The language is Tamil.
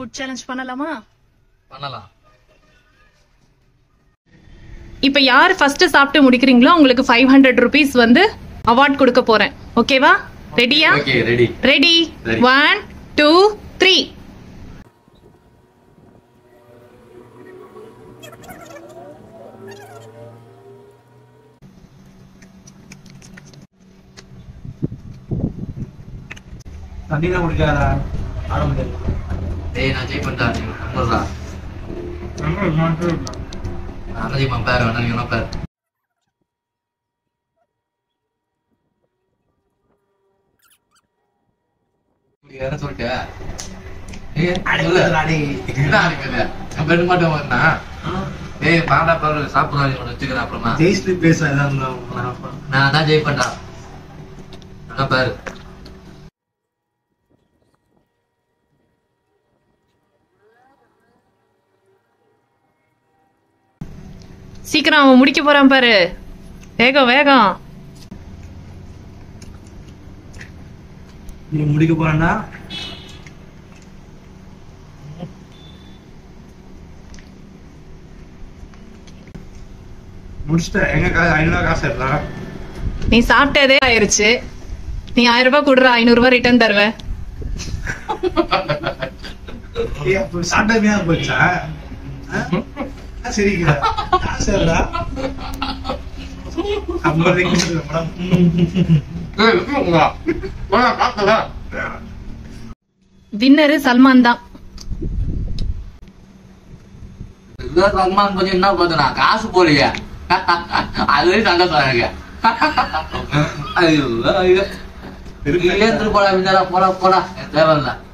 ஃபுட் சேலஞ்ச் பண்ணலாமா பண்ணலாம் இப்போ யார் ஃபர்ஸ்ட் சாப்பிட்டு முடிக்கிறீங்களோ உங்களுக்கு ஃபைவ் ஹண்ட்ரட் ருபீஸ் வந்து அவார்ட் கொடுக்க போறேன் ஓகேவா ரெடியா okay ready ready Ready. One two three தண்ணி தான் குடிக்காதா ஆட முடியாது டேய் நான் ஜெய் பண்ணிட்டா நீ நம்புறா நான் ஜெய் பேர் வேணா நீங்க பேர் என்ன சொல்லிட்ட ஏய், சொல்லு. என்ன அடிக்குது? என் friend மட்டும் வந்தா? ஏய், பாடா பாரு, சாப்பிடுறா, இவனை வச்சுக்கிறேன் அப்புறமா. ஜெயிச்சுட்டு பேச எதா இருந்தாலும் நான் தான் ஜெய் பண்றேன் என்ன பாரு சீக்கிரம் அவன் முடிக்க போறான் பாரு வேகம் வேகம் நீ முடிக்க போறேன்னா முடிச்சிட்டேன் எங்க காசு ஐநூறு காசு எடுறா நீ சாப்பிட்டதே ஆயிருச்சு நீ ஆயிரம் ரூபாய் கொடுற ஐநூறு ரூபாய் ரிட்டர்ன் தருவேன் சாப்பிட்டதுமே போச்சா ஆ? சரிங்க காசு எடுறா ஐம்பது மேடம் ஏய், விட்டுருங்களா? போடா, சாப்பிடுடா. வின்னரு சல்மான் தான் இதுல சல்மான் பத்தி என்ன பார்த்தனா காசு போலியே அதுவே சந்தோஷம் எனக்கு ஐயோ ஐயோ நீ ஏத்துட்டு போடா விந்தரா போடா போடா எனக்கு தேவையில்ல